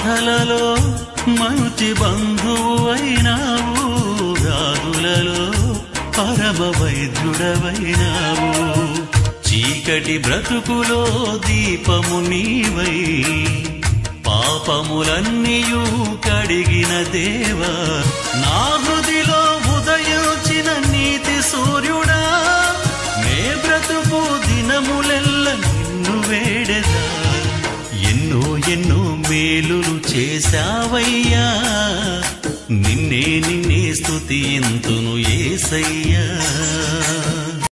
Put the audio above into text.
బాధలలో మంచి బంధువు అయినావు వ్యాధులలో పరమ వైద్యుడవైనావు చీకటి బ్రతుకులో దీపము నీవై పాపములన్నీయు కడిగిన దేవా నా హృదిలో ఉదయించిన నీతి సూర్యుడా నే బ్రతుకు దినములెల్ల నిన్ను వేడెదా ఎన్నో ఎన్నో మేలులు చేశావయ్యా నిన్నే నిన్నే స్తుతింతును ఏసయ్యా